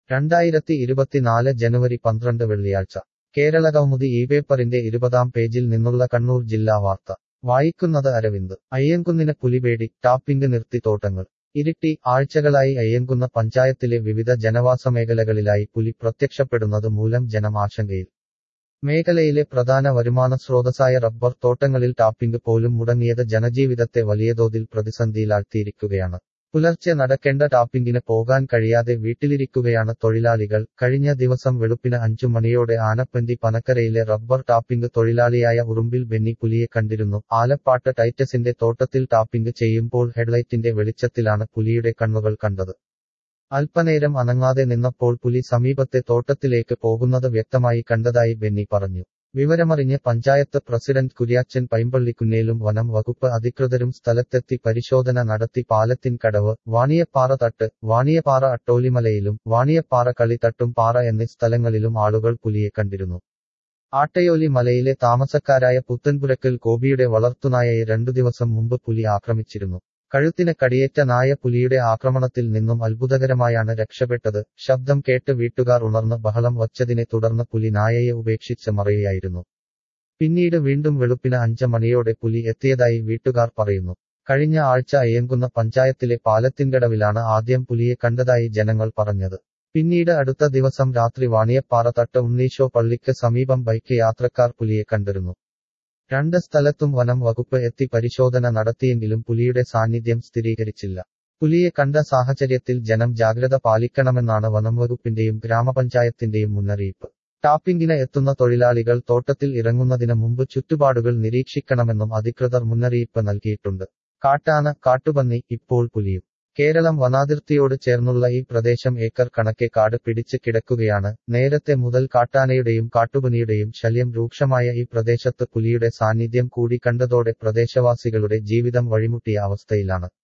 രണ്ടായിരത്തി ഇരുപത്തിനാല് ജനുവരി പന്ത്രണ്ട് വെള്ളിയാഴ്ച കേരള കൗമുദി ഈ പേപ്പറിന്റെ ഇരുപതാം പേജിൽ നിന്നുള്ള കണ്ണൂർ ജില്ലാ വാർത്ത വായിക്കുന്നത് അരവിന്ദ് അയ്യൻകുന്നിന് പുലിപേടി ടാപ്പിംഗ് നിർത്തി തോട്ടങ്ങൾ ഇരിട്ടി ആഴ്ചകളായി അയ്യൻകുന്ന പഞ്ചായത്തിലെ വിവിധ ജനവാസ മേഖലകളിലായി പുലി പ്രത്യക്ഷപ്പെടുന്നത് മൂലം ജനം ആശങ്കയിൽ മേഖലയിലെ പ്രധാന വരുമാന സ്രോതസ്സായ റബ്ബർ തോട്ടങ്ങളിൽ ടാപ്പിംഗ് പോലും മുടങ്ങിയത് ജനജീവിതത്തെ വലിയ തോതിൽ പ്രതിസന്ധിയിലാഴ്ത്തിയിരിക്കുകയാണ് പുലർച്ചെ നടക്കേണ്ട ടാപ്പിംഗിന് പോകാൻ കഴിയാതെ വീട്ടിലിരിക്കുകയാണ് തൊഴിലാളികൾ കഴിഞ്ഞ ദിവസം വെളുപ്പിന് അഞ്ചു മണിയോടെ ആനപ്പന്തി പനക്കരയിലെ റബ്ബർ ടാപ്പിംഗ് തൊഴിലാളിയായ ഉറുമ്പിൽ ബെന്നി പുലിയെ കണ്ടിരുന്നു ആലപ്പാട്ട് ടൈറ്റസിന്റെ തോട്ടത്തിൽ ടാപ്പിംഗ് ചെയ്യുമ്പോൾ ഹെഡ്ലൈറ്റിന്റെ വെളിച്ചത്തിലാണ് പുലിയുടെ കണ്ണുകൾ കണ്ടത് അല്പനേരം അനങ്ങാതെ നിന്നപ്പോൾ പുലി സമീപത്തെ തോട്ടത്തിലേക്ക് പോകുന്നത് വ്യക്തമായി കണ്ടതായി ബെന്നി പറഞ്ഞു വിവരമറിഞ്ഞ് പഞ്ചായത്ത് പ്രസിഡന്റ് കുര്യാച്ചൻ പൈമ്പള്ളിക്കുന്നേലും വനം വകുപ്പ് അധികൃതരും സ്ഥലത്തെത്തി പരിശോധന നടത്തി പാലത്തിൻ കടവ് വാണിയപ്പാറ തട്ട് വാണിയപ്പാറ അട്ടോലിമലയിലും വാണിയപ്പാറ കളിത്തട്ടും പാറ എന്നീ സ്ഥലങ്ങളിലും ആളുകൾ പുലിയെ കണ്ടിരുന്നു ആട്ടയോലി മലയിലെ താമസക്കാരായ പുത്തൻപുരക്കൽ കോബിയുടെ വളർത്തുനായയെ രണ്ടു ദിവസം മുമ്പ് പുലി ആക്രമിച്ചിരുന്നു കഴുത്തിന് കടിയേറ്റ നായ പുലിയുടെ ആക്രമണത്തിൽ നിന്നും അത്ഭുതകരമായാണ് രക്ഷപ്പെട്ടത് ശബ്ദം കേട്ട് വീട്ടുകാർ ഉണർന്ന് ബഹളം വച്ചതിനെ തുടർന്ന് പുലി നായയെ ഉപേക്ഷിച്ച് മറയുകയായിരുന്നു പിന്നീട് വീണ്ടും വെളുപ്പിന് അഞ്ച് മണിയോടെ പുലി എത്തിയതായി വീട്ടുകാർ പറയുന്നു കഴിഞ്ഞ ആഴ്ച അയ്യങ്കുന്ന പഞ്ചായത്തിലെ പാലത്തിൻകടവിലാണ് ആദ്യം പുലിയെ കണ്ടതായി ജനങ്ങൾ പറഞ്ഞത് പിന്നീട് അടുത്ത ദിവസം രാത്രി വാണിയപ്പാറ തട്ട് ഉണ്ണീശോ പള്ളിക്ക് സമീപം ബൈക്ക് യാത്രക്കാർ പുലിയെ കണ്ടിരുന്നു രണ്ട് സ്ഥലത്തും വനം വകുപ്പ് എത്തി പരിശോധന നടത്തിയെങ്കിലും പുലിയുടെ സാന്നിധ്യം സ്ഥിരീകരിച്ചില്ല പുലിയെ കണ്ട സാഹചര്യത്തിൽ ജനം ജാഗ്രത പാലിക്കണമെന്നാണ് വനംവകുപ്പിന്റെയും ഗ്രാമപഞ്ചായത്തിന്റെയും മുന്നറിയിപ്പ് ടാപ്പിംഗിന് എത്തുന്ന തൊഴിലാളികൾ തോട്ടത്തിൽ ഇറങ്ങുന്നതിന് മുമ്പ് ചുറ്റുപാടുകൾ നിരീക്ഷിക്കണമെന്നും അധികൃതർ മുന്നറിയിപ്പ് നൽകിയിട്ടുണ്ട് കാട്ടാന കാട്ടുപന്നി ഇപ്പോൾ പുലിയും കേരളം വനാതിർത്തിയോട് ചേർന്നുള്ള ഈ പ്രദേശം ഏക്കർ കണക്കെ കാട് പിടിച്ച് കിടക്കുകയാണ് നേരത്തെ മുതൽ കാട്ടാനയുടെയും കാട്ടുപനിയുടെയും ശല്യം രൂക്ഷമായ ഈ പ്രദേശത്ത് പുലിയുടെ സാന്നിധ്യം കൂടി കണ്ടതോടെ പ്രദേശവാസികളുടെ ജീവിതം വഴിമുട്ടിയ അവസ്ഥയിലാണ്